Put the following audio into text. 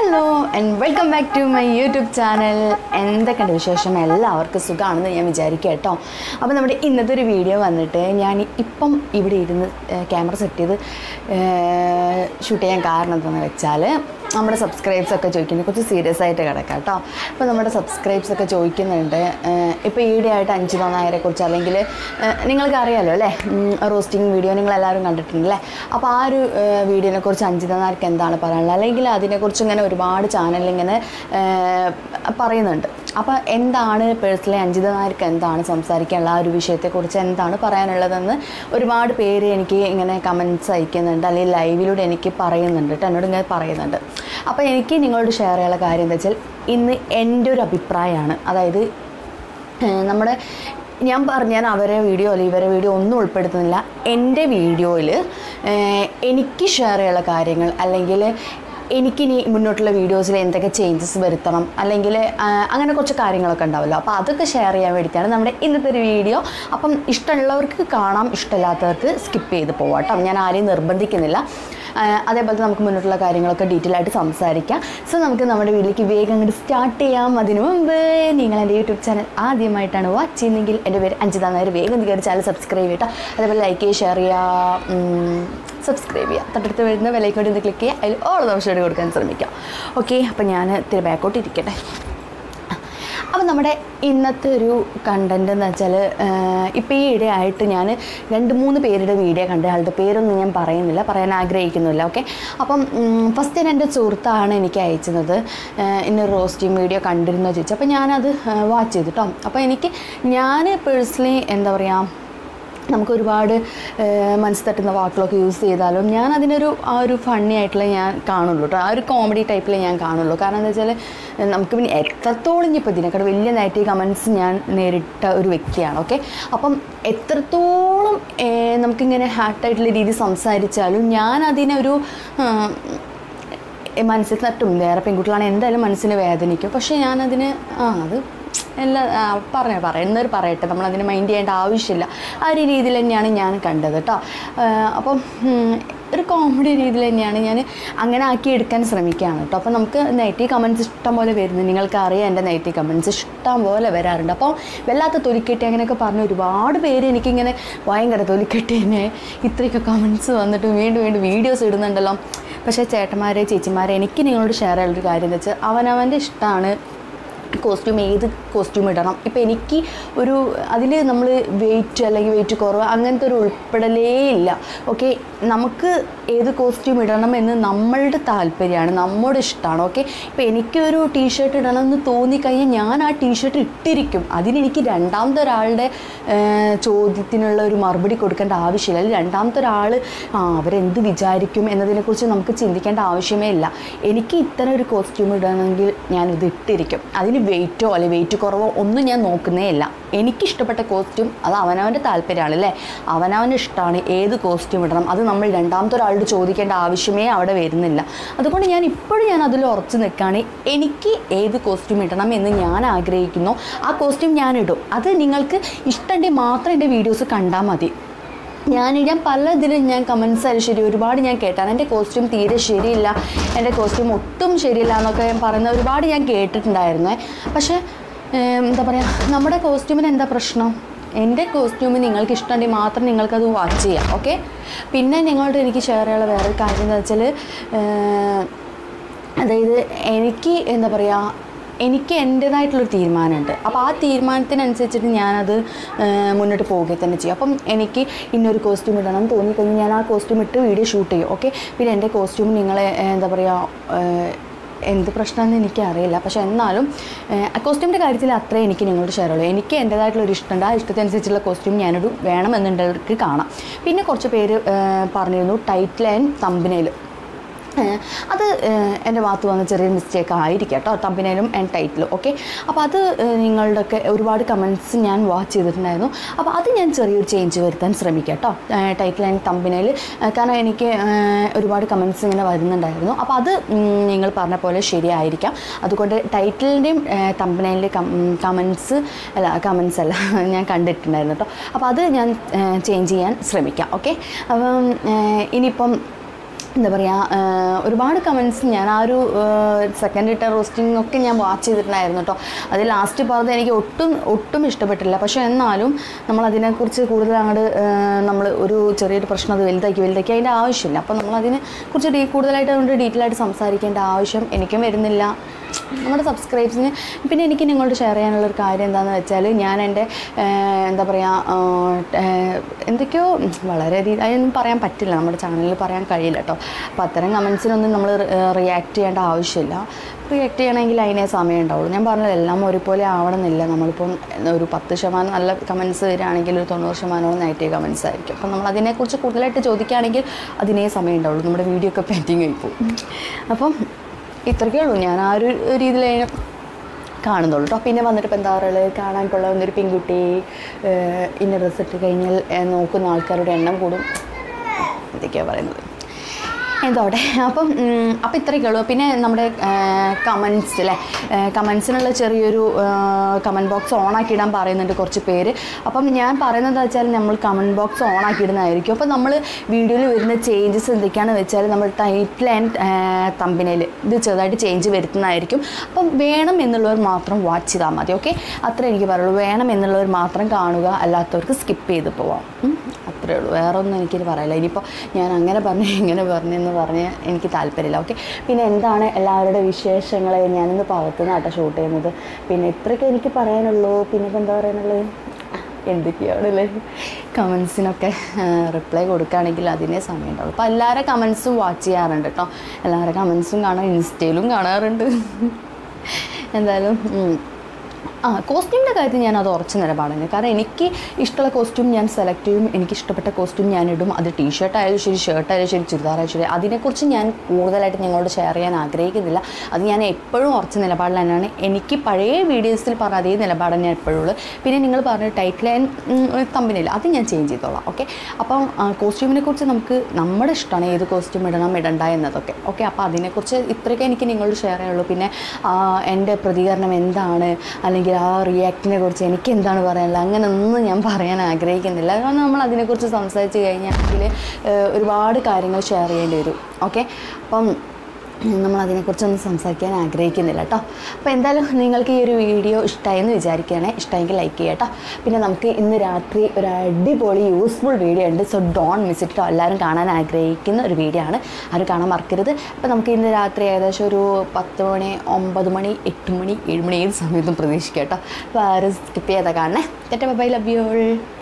Hello and welcome back to my YouTube channel എന്തൊക്കെയുണ്ട് വിശേഷം എല്ലാവർക്കും സുഖമാണെന്ന് ഞാൻ വിചാരിക്കുക കേട്ടോ അപ്പോൾ നമ്മുടെ ഇന്നത്തെ ഒരു വീഡിയോ വന്നിട്ട് ഞാൻ ഇപ്പം ഇവിടെ ഇരുന്ന് ക്യാമറ സെറ്റ് ചെയ്ത് ഷൂട്ട് ചെയ്യാൻ കാരണം എന്താണെന്ന് വെച്ചാൽ നമ്മുടെ സബ്സ്ക്രൈബ്സ് ഒക്കെ ചോദിക്കുന്നത് കുറച്ച് സീരിയസ് ആയിട്ട് കിടക്കാം കേട്ടോ അപ്പോൾ നമ്മുടെ സബ്സ്ക്രൈബ്സ് ഒക്കെ ചോദിക്കുന്നുണ്ട് ഇപ്പോൾ ഈയിടെയായിട്ട് അഞ്ച് നായരെ കുറിച്ച് അല്ലെങ്കിൽ നിങ്ങൾക്ക് അറിയാലോ അല്ലേ റോസ്റ്റിംഗ് വീഡിയോ നിങ്ങൾ എല്ലാവരും കണ്ടിട്ടുണ്ടല്ലേ അപ്പോൾ ആ ഒരു വീഡിയോനെ കുറിച്ച് അഞ്ചിത നായർക്ക് എന്താണ് പറയാനുള്ളത് അല്ലെങ്കിൽ അതിനെക്കുറിച്ച് ഇങ്ങനെ ഒരുപാട് ചാനലിൽ ഇങ്ങനെ ഏഹ്, പറയുന്നുണ്ട് അപ്പോൾ എന്താണ് പേഴ്സണലി അഞ്ചിത നായർക്ക് എന്താണ് സംസാരിക്കാനുള്ള ആ ഒരു വിഷയത്തെക്കുറിച്ച് എന്താണ് പറയാനുള്ളതെന്ന് ഒരുപാട് പേര് എനിക്ക് ഇങ്ങനെ കമൻറ്റ്സ് അയക്കുന്നുണ്ട് അല്ലെങ്കിൽ ലൈവിലൂടെ എനിക്ക് പറയുന്നുണ്ട് കേട്ടോ എന്നോട് ഇങ്ങനെ പറയുന്നുണ്ട് അപ്പോൾ എനിക്ക് നിങ്ങളോട് ഷെയർ ചെയ്യാനുള്ള കാര്യം എന്താ വെച്ചാൽ ഇന്ന് എൻ്റെ ഒരു അഭിപ്രായമാണ് അതായത് ഏഹ് നമ്മുടെ ഞാൻ പറഞ്ഞ ഞാൻ അവരെ വീഡിയോ അല്ലെങ്കിൽ ഇവരെ വീഡിയോ ഒന്നും ഉൾപ്പെടുത്തുന്നില്ല എൻ്റെ വീഡിയോയിൽ എനിക്ക് ഷെയർ ചെയ്യാനുള്ള കാര്യങ്ങൾ അല്ലെങ്കിൽ എനിക്കിനി മുന്നോട്ടുള്ള വീഡിയോസിൽ എന്തൊക്കെ ചേഞ്ചസ് വരുത്തണം അല്ലെങ്കിൽ ആ, അങ്ങനെ കുറച്ച് കാര്യങ്ങളൊക്കെ ഉണ്ടാവുമല്ലോ അപ്പോൾ അതൊക്കെ ഷെയർ ചെയ്യാൻ വേണ്ടിയിട്ടാണ് നമ്മുടെ ഇന്നത്തെ ഒരു വീഡിയോ അപ്പം ഇഷ്ടമുള്ളവർക്ക് കാണാം ഇഷ്ടമില്ലാത്തവർക്ക് സ്കിപ്പ് ചെയ്ത് പോവാം കേട്ടോ ഞാൻ ആരെയും നിർബന്ധിക്കുന്നില്ല ആ, അതേപോലെ നമുക്ക് മുന്നോട്ടുള്ള കാര്യങ്ങളൊക്കെ ഡീറ്റെയിൽ ആയിട്ട് സംസാരിക്കാം സോ നമുക്ക് നമ്മുടെ വീട്ടിലേക്ക് വേഗം അങ്ങോട്ട് സ്റ്റാർട്ട് ചെയ്യാം അതിനു മുമ്പ് നിങ്ങൾ എൻ്റെ യൂട്യൂബ് ചാനൽ ആദ്യമായിട്ടാണ് വാച്ച് ചെയ്യുന്നതെങ്കിൽ എൻ്റെ പേര് അഞ്ചിതാ നായർ വേഗം കയറി ചാനൽ സബ്സ്ക്രൈബ് ചെയ്യട്ടോ അതേപോലെ ലൈക്ക് ചെയ്യുക ഷെയർ ചെയ്യുക സബ്സ്ക്രൈബ് ചെയ്യുക തൊട്ടടുത്ത് വരുന്ന വിലയ്ക്കോട്ട് ഒന്ന് ക്ലിക്ക് ചെയ്യുക അതിൽ ഓൾ ഓപ്ഷൻ കൊടുക്കാൻ ശ്രമിക്കാം ഓക്കെ അപ്പോൾ ഞാൻ ഇത്തിരി ബാക്കോട്ട് ഇരിക്കട്ടെ അപ്പോൾ നമ്മുടെ ഇന്നത്തെ ഒരു കണ്ടൻറ് എന്ന് വെച്ചാൽ ഇപ്പോൾ ഈ ഇടയായിട്ട് ഞാൻ രണ്ട് മൂന്ന് പേരുടെ വീഡിയോ കണ്ട ആളുടെ പേരൊന്നും ഞാൻ പറയുന്നില്ല പറയാൻ ആഗ്രഹിക്കുന്നില്ല ഓക്കെ അപ്പം ഫസ്റ്റ് ഞാൻ എൻ്റെ സുഹൃത്താണ് എനിക്ക് അയച്ചത് ഇന്നൊരു റോസ്റ്റിംഗ് വീഡിയോ കണ്ടിരുന്നോ ചോദിച്ചു അപ്പോൾ ഞാനത് വാച്ച് ചെയ്തു കേട്ടോ അപ്പോൾ എനിക്ക് ഞാൻ പേഴ്സണലി എന്താ പറയുക നമുക്ക് ഒരുപാട് മനസ്സ് തട്ടുന്ന വാക്കുകളൊക്കെ യൂസ് ചെയ്താലും ഞാൻ അതിനൊരു ആ ഒരു ഫണ്ണി ആയിട്ടുള്ള ഞാൻ കാണുള്ളൂ കേട്ടോ ആ ഒരു കോമഡി ടൈപ്പിൽ ഞാൻ കാണുള്ളൂ കാരണം എന്താ വെച്ചാൽ നമുക്ക് പിന്നെ എത്രത്തോളം ഇനിയിപ്പോൾ ഇതിനേക്കാൾ വലിയ നെഗറ്റീവ് കമൻസ് ഞാൻ നേരിട്ട ഒരു വ്യക്തിയാണ് ഓക്കെ അപ്പം എത്രത്തോളം ഏഹ്, നമുക്കിങ്ങനെ ഹാർട്ടായിട്ടുള്ള രീതിയിൽ സംസാരിച്ചാലും ഞാൻ അതിനൊരു ആ, മനസ്സിൽ തട്ടും വേറെ പെൺകുട്ടികളാണ് എന്തായാലും മനസ്സിന് വേദനിക്കും പക്ഷേ ഞാനതിന് ആ അത് എല്ലാ ആ, പറഞ്ഞ പറയുന്നവർ പറയട്ടെ നമ്മളതിന് മൈൻഡ് ചെയ്യേണ്ട ആവശ്യമില്ല ആ ഒരു രീതിയിൽ തന്നെയാണ് ഞാൻ കണ്ടത് കേട്ടോ ആ, അപ്പം ഉം, ഒരു കോമഡി രീതിയിൽ തന്നെയാണ് ഞാൻ അങ്ങനെ ആക്കി എടുക്കാൻ ശ്രമിക്കുകയാണ് കേട്ടോ അപ്പോൾ നമുക്ക് നെഗറ്റീവ് കമൻറ്റ്സ് ഇഷ്ടം പോലെ വരുന്നു നിങ്ങൾക്ക് അറിയാം എൻ്റെ നെഗറ്റീവ് കമൻറ്റ്സ് ഇഷ്ടം പോലെ വരാറുണ്ട് അപ്പോൾ വല്ലാത്ത തൊലിക്കെട്ടി അങ്ങനെയൊക്കെ പറഞ്ഞ് ഒരുപാട് പേര് എനിക്കിങ്ങനെ ഭയങ്കര തൊലിക്കെട്ടി തന്നെ ഇത്രയൊക്കെ കമൻറ്റ്സ് വന്നിട്ട് വീണ്ടും വീണ്ടും വീഡിയോസ് ഇടുന്നുണ്ടല്ലോ പക്ഷേ ചേട്ടന്മാരെ ചേച്ചിമാരെ എനിക്ക് നിങ്ങളോട് ഷെയർ ചെയ്യാനുള്ളൊരു കാര്യം എന്ന് വെച്ചാൽ അവനവൻ്റെ ഇഷ്ടമാണ് കോസ്റ്റ്യൂം ഏത് കോസ്റ്റ്യൂം ഇടണം ഇപ്പം എനിക്ക് ഒരു അതിൽ നമ്മൾ വെയിറ്റ് അല്ലെങ്കിൽ വെയിറ്റ് കുറവ് അങ്ങനത്തെ ഒരു ഉൾപ്പെടലേ ഇല്ല ഓക്കെ നമുക്ക് ഏത് കോസ്റ്റ്യൂം ഇടണം എന്ന് നമ്മളുടെ താല്പര്യമാണ് നമ്മുടെ ഇഷ്ടമാണ് ഓക്കെ ഇപ്പം എനിക്കൊരു ടീഷർട്ട് ഇടണം എന്ന് തോന്നിക്കഴിഞ്ഞാൽ ഞാൻ ആ ടീഷർട്ട് ഇട്ടിരിക്കും അതിനെനിക്ക് രണ്ടാമത്തെ ഒരാളുടെ ഏർ, ചോദ്യത്തിനുള്ള ഒരു മറുപടി കൊടുക്കേണ്ട ആവശ്യമില്ല അല്ലെങ്കിൽ രണ്ടാമത്തെ ഒരാൾ ആ അവരെന്ത് വിചാരിക്കും എന്നതിനെക്കുറിച്ച് നമുക്ക് ചിന്തിക്കേണ്ട ആവശ്യമേ ഇല്ല എനിക്ക് ഇത്തരം ഒരു കോസ്റ്റ്യൂം ഇടണമെങ്കിൽ ഞാനിത് ഇട്ടിരിക്കും അതിന് വെയിറ്റോ അല്ലെങ്കിൽ വെയിറ്റ് കുറവോ ഒന്നും ഞാൻ നോക്കുന്നേ ഇല്ല എനിക്കിഷ്ടപ്പെട്ട കോസ്റ്റ്യൂം അത് അവനവൻ്റെ താല്പര്യമാണ് അല്ലേ അവനവന് ഇഷ്ടമാണ് ഏത് കോസ്റ്റ്യൂം ഇടണം അത് നമ്മൾ രണ്ടാമത്തെ ഒരാളോട് ചോദിക്കേണ്ട ആവശ്യമേ അവിടെ വരുന്നില്ല അതുകൊണ്ട് ഞാൻ ഇപ്പോഴും ഞാൻ അതിൽ ഉറച്ചു നിൽക്കുകയാണ് എനിക്ക് ഏത് കോസ്റ്റ്യൂം ഇടണം എന്ന് ഞാൻ ആഗ്രഹിക്കുന്നു ആ കോസ്റ്റ്യൂം ഞാൻ ഇടും അത് നിങ്ങൾക്ക് ഇഷ്ടമുണ്ടെങ്കിൽ മാത്രം എൻ്റെ വീഡിയോസ് കണ്ടാൽ മതി ഞാൻ ഞാൻ പല ഇതിലും ഞാൻ കമൻസ് ആയാലും ശരി ഒരുപാട് ഞാൻ കേട്ടാണ് എൻ്റെ കോസ്റ്റ്യൂം തീരെ ശരിയില്ല എൻ്റെ കോസ്റ്റ്യൂം ഒട്ടും ശരിയില്ല എന്നൊക്കെ ഞാൻ പറയുന്ന ഒരുപാട് ഞാൻ കേട്ടിട്ടുണ്ടായിരുന്നേ പക്ഷേ ഏം, എന്താ പറയുക നമ്മുടെ കോസ്റ്റ്യൂമിന് എന്താ പ്രശ്നം എൻ്റെ കോസ്റ്റ്യൂം നിങ്ങൾക്ക് ഇഷ്ടമുണ്ടെങ്കിൽ മാത്രം നിങ്ങൾക്കത് വാച്ച് ചെയ്യാം ഓക്കെ പിന്നെ നിങ്ങളോട് എനിക്ക് ഷെയർ ചെയ്യാനുള്ള വേറൊരു കാര്യം എന്താ വെച്ചാൽ അതായത് എനിക്ക് എന്താ പറയുക എനിക്ക് എൻ്റേതായിട്ടുള്ളൊരു തീരുമാനമുണ്ട് അപ്പോൾ ആ തീരുമാനത്തിനനുസരിച്ചിട്ട് ഞാനത് ഏഹ്, മുന്നോട്ട് പോവുകയും തന്നെ ചെയ്യും അപ്പം എനിക്ക് ഇന്നൊരു കോസ്റ്റ്യൂം ഇടണം എന്ന് തോന്നിക്കഴിഞ്ഞാൽ ഞാൻ ആ കോസ്റ്റ്യൂം ഇട്ട് വീഡിയോ ഷൂട്ട് ചെയ്യും ഓക്കെ പിന്നെ എൻ്റെ കോസ്റ്റ്യൂം നിങ്ങളെ ഏഹ്, എന്താ പറയുക ഏഹ്, എന്ത് പ്രശ്നമാണെന്ന് എനിക്കറിയില്ല പക്ഷേ എന്നാലും കോസ്റ്റ്യൂമിൻ്റെ കാര്യത്തിൽ അത്രേ എനിക്ക് നിങ്ങളോട് ഷെയർ ഉള്ളൂ എനിക്ക് എൻ്റേതായിട്ടുള്ള ഒരു ഇഷ്ടമുണ്ട് ആ ഇഷ്ടത്തിനനുസരിച്ചുള്ള കോസ്റ്റ്യൂം ഞാനൊരു വേണമെന്നുള്ളവർക്ക് കാണാം പിന്നെ കുറച്ച് പേര് ഏഹ്, പറഞ്ഞിരുന്നു ടൈറ്റിൽ ആൻഡ് തമ്പിനയിൽ ഏഹ് അത് ഏഹ് എൻ്റെ ഭാഗത്ത് വന്ന ചെറിയൊരു മിസ്റ്റേക്ക് ആയിരിക്കും കേട്ടോ തമ്പിനേലും ആൻഡ് ടൈറ്റിലും ഓക്കെ അപ്പോൾ അത് ഏഹ് നിങ്ങളുടെയൊക്കെ ഒരുപാട് കമൻറ്റ്സ് ഞാൻ വാച്ച് ചെയ്തിട്ടുണ്ടായിരുന്നു അപ്പോൾ അത് ഞാൻ ചെറിയൊരു ചേഞ്ച് വരുത്താൻ ശ്രമിക്കാം കേട്ടോ ടൈറ്റിൽ ആൻഡ് തമ്പിനേൽ കാരണം എനിക്ക് ഏഹ് ഒരുപാട് കമൻറ്റ്സ് ഇങ്ങനെ വരുന്നുണ്ടായിരുന്നു അപ്പോൾ അത് ഉം, നിങ്ങൾ പറഞ്ഞ പോലെ ശരിയായിരിക്കാം അതുകൊണ്ട് ടൈറ്റിലിൻ്റെയും തമ്പിനേലിൻ്റെ കമൻസ് അല്ല കമൻസ് അല്ല ഞാൻ കണ്ടിട്ടുണ്ടായിരുന്നു കേട്ടോ അപ്പോൾ അത് ഞാൻ ചേഞ്ച് ചെയ്യാൻ ശ്രമിക്കാം ഓക്കെ അപ്പം ഏഹ് ഇനിയിപ്പം എന്താ പറയുക ഒരുപാട് കമൻസ് ഞാൻ ആ ഒരു സെക്കൻഡ് ഇട്ട റോസ്റ്റിംഗ് ഒക്കെ ഞാൻ വാച്ച് ചെയ്തിട്ടുണ്ടായിരുന്നു കേട്ടോ അത് ലാസ്റ്റ് പറഞ്ഞത് എനിക്ക് ഒട്ടും ഒട്ടും ഇഷ്ടപ്പെട്ടില്ല പക്ഷേ എന്നാലും നമ്മൾ അതിനെക്കുറിച്ച് കൂടുതൽ അങ്ങോട്ട് നമ്മൾ ഒരു ചെറിയൊരു പ്രശ്നം അത് വലുതാക്കി വലുതാക്കി അതിൻ്റെ ആവശ്യമില്ല അപ്പോൾ നമ്മൾ അതിനെ കുറിച്ച് ഡീ കൂടുതലായിട്ട് അതുകൊണ്ട് ഡീറ്റെയിൽ ആയിട്ട് സംസാരിക്കേണ്ട ആവശ്യം എനിക്കും വരുന്നില്ല നമ്മുടെ സബ്സ്ക്രൈബ്സിന് പിന്നെ എനിക്ക് നിങ്ങളോട് ഷെയർ ചെയ്യാനുള്ള ഒരു കാര്യം എന്താണെന്ന് വെച്ചാൽ ഞാൻ എൻ്റെ എന്താ പറയുക എന്തൊക്കെയോ വളരെയധികം അതിനൊന്നും പറയാൻ പറ്റില്ല നമ്മുടെ ചാനലിൽ പറയാൻ കഴിയില്ല കേട്ടോ അപ്പോൾ അത്തരം കമൻസിനൊന്നും നമ്മൾ റിയാക്ട് ചെയ്യേണ്ട ആവശ്യമില്ല റിയാക്ട് ചെയ്യണമെങ്കിൽ അതിനേ സമയം ഉണ്ടാവുള്ളൂ ഞാൻ പറഞ്ഞത് എല്ലാം ഒരുപോലെ ആവണമെന്നില്ല നമ്മളിപ്പം ഒരു പത്ത് ശതമാനം നല്ല കമൻസ് വരികയാണെങ്കിൽ ഒരു തൊണ്ണൂറ് ശതമാനമോളം നെഗറ്റീവ് കമൻസ് ആയിരിക്കും അപ്പം നമ്മൾ അതിനെക്കുറിച്ച് കൂടുതലായിട്ട് ചോദിക്കുകയാണെങ്കിൽ അതിനേ സമയം ഉണ്ടാവുള്ളൂ നമ്മുടെ വീഡിയോ ഒക്കെ പെൻഡിങ് ആയി പോകും അപ്പം ഇത്രയ്ക്കേ ഉള്ളൂ ഞാൻ ആ ഒരു രീതിയിൽ അതിനെ കാണുന്നുള്ളൂ കേട്ടോ പിന്നെ വന്നിട്ട് ഇപ്പം എന്താ പറയുക കാണാൻ കൊള്ളാവുന്ന ഒരു പെൺകുട്ടി ഏഹ്, ഇന്ന ഡ്രസ്സ് ഇട്ട് കഴിഞ്ഞാൽ ഏഹ്, നോക്കുന്ന ആൾക്കാരുടെ എണ്ണം കൂടും എന്തൊക്കെയാണ് പറയുന്നത് എന്തോട്ടെ അപ്പം ഉം, അപ്പം ഇത്രയൊക്കെ ഉള്ളൂ പിന്നെ നമ്മുടെ കമൻസ് അല്ലേ കമൻസിനുള്ള ചെറിയൊരു കമൻറ്റ് ബോക്സ് ഓണാക്കി ഇടാൻ പറയുന്നുണ്ട് കുറച്ച് പേര് അപ്പം ഞാൻ പറയുന്നത് എന്താ വെച്ചാൽ നമ്മൾ കമൻറ്റ് ബോക്സ് ഓണാക്കി ഇടുന്നതായിരിക്കും അപ്പം നമ്മൾ വീഡിയോയിൽ വരുന്ന ചേഞ്ചസ് എന്തൊക്കെയാണെന്ന് വെച്ചാൽ നമ്മൾ ടൈറ്റിൽ ആൻഡ് തമ്പിനയിൽ ഇത് ചെറുതായിട്ട് ചേഞ്ച് വരുത്തുന്നതായിരിക്കും അപ്പം വേണം എന്നുള്ളവർ മാത്രം വാച്ച് ചെയ്താൽ മതി ഓക്കെ അത്ര എനിക്ക് പറയുള്ളൂ വേണം എന്നുള്ളവർ മാത്രം കാണുക അല്ലാത്തവർക്ക് സ്കിപ്പ് ചെയ്ത് പോവാം ഉം. അത്രേ ഉള്ളൂ വേറെ ഒന്നും എനിക്കിത് പറയില്ല ഇനിയിപ്പോൾ ഞാൻ അങ്ങനെ പറഞ്ഞു ഇങ്ങനെ പറഞ്ഞു എന്ന് പറഞ്ഞ് എനിക്ക് താല്പര്യമില്ല ഓക്കെ പിന്നെ എന്താണ് എല്ലാവരുടെ വിശേഷങ്ങൾ ഞാനിന്ന് പുറത്തുനിന്ന് ആട്ടോ ഷൂട്ട് ചെയ്യുന്നത് പിന്നെ ഇത്രയൊക്കെ എനിക്ക് പറയാനുള്ളൂ പിന്നെ ഇപ്പം എന്താ പറയാനുള്ളത് എന്തൊക്കെയാണല്ലേ കമൻസിനൊക്കെ റിപ്ലൈ കൊടുക്കുകയാണെങ്കിൽ അതിനേ സമയം ഉണ്ടാവുള്ളൂ അപ്പോൾ എല്ലാവരുടെ കമൻസും വാച്ച് ചെയ്യാറുണ്ട് കേട്ടോ എല്ലാവരുടെ കമൻസും കാണാം ഇൻസ്റ്റയിലും കാണാറുണ്ട് എന്തായാലും ഉം. ആ കോസ്റ്റ്യൂമിൻ്റെ കാര്യത്തിൽ ഞാൻ അത് ഉറച്ച നിലപാടാണ് കാരണം എനിക്ക് ഇഷ്ടമുള്ള കോസ്റ്റ്യൂം ഞാൻ സെലക്ട് ചെയ്യും എനിക്ക് ഇഷ്ടപ്പെട്ട കോസ്റ്റ്യൂം ഞാൻ ഇടും അത് ടീ ഷർട്ട് ആയാലും ശരി ഷർട്ട് ആയാലും ശരി ചുരിദാറായാലും ശരി അതിനെക്കുറിച്ച് ഞാൻ കൂടുതലായിട്ട് നിങ്ങളോട് ഷെയർ ചെയ്യാൻ ആഗ്രഹിക്കുന്നില്ല അത് ഞാൻ എപ്പോഴും ഉറച്ച നിലപാടിൽ തന്നെയാണ് എനിക്ക് പഴയ വീഡിയോസിൽ പറഞ്ഞ അതേ നിലപാട് തന്നെ എപ്പോഴും ഉള്ളൂ പിന്നെ നിങ്ങൾ പറഞ്ഞ ടൈറ്റിൽ ആൻഡ് തമ്പിനില്ല അത് ഞാൻ ചേഞ്ച് ചെയ്തോളാം ഓക്കെ അപ്പം കോസ്റ്റ്യൂമിനെ കുറിച്ച് നമുക്ക് നമ്മുടെ ഇഷ്ടമാണ് ഏത് കോസ്റ്റ്യൂം ഇടണം ഇടണ്ട എന്നതൊക്കെ ഓക്കെ അപ്പോൾ അതിനെക്കുറിച്ച് ഇത്രയൊക്കെ എനിക്ക് നിങ്ങളോട് ഷെയർ ചെയ്യുള്ളൂ പിന്നെ ആ, എൻ്റെ പ്രതികരണം എന്താണ് അല്ലെങ്കിൽ ആ റിയാക്റ്റിനെ കുറിച്ച് എനിക്ക് എന്താണ് പറയാനുള്ളത് അങ്ങനെയൊന്നും ഞാൻ പറയാൻ ആഗ്രഹിക്കുന്നില്ല കാരണം നമ്മൾ അതിനെക്കുറിച്ച് സംസാരിച്ച് കഴിഞ്ഞാൽ ഒരുപാട് കാര്യങ്ങൾ ഷെയർ ചെയ്യേണ്ടി വരും ഓക്കെ അപ്പം നമ്മൾ അതിനെക്കുറിച്ചൊന്നും സംസാരിക്കാൻ ആഗ്രഹിക്കുന്നില്ല കേട്ടോ അപ്പോൾ എന്തായാലും നിങ്ങൾക്ക് ഈ ഒരു വീഡിയോ ഇഷ്ടമായെന്ന് വിചാരിക്കുകയാണെ ഇഷ്ടമെങ്കിൽ ലൈക്ക് ചെയ്യുക കേട്ടോ പിന്നെ നമുക്ക് ഇന്ന് രാത്രി ഒരു അടിപൊളി യൂസ്ഫുൾ വീഡിയോ ഉണ്ട് സോ ഡോൺ മിസ് ഇട്ടോ എല്ലാവരും കാണാൻ ആഗ്രഹിക്കുന്ന ഒരു വീഡിയോ ആണ് ആരും കാണാൻ മറക്കരുത് അപ്പോൾ നമുക്ക് ഇന്ന് രാത്രി ഏകദേശം ഒരു പത്ത് മണി ഒമ്പത് മണി എട്ട് മണി ഏഴ് മണി ഏത് സമയത്തും പ്രതീക്ഷിക്കാം കേട്ടോ അപ്പോൾ ആരും സ്കിപ്പ് ചെയ്താൽ കാണണേ തെറ്റ ബൈ ലവ് യു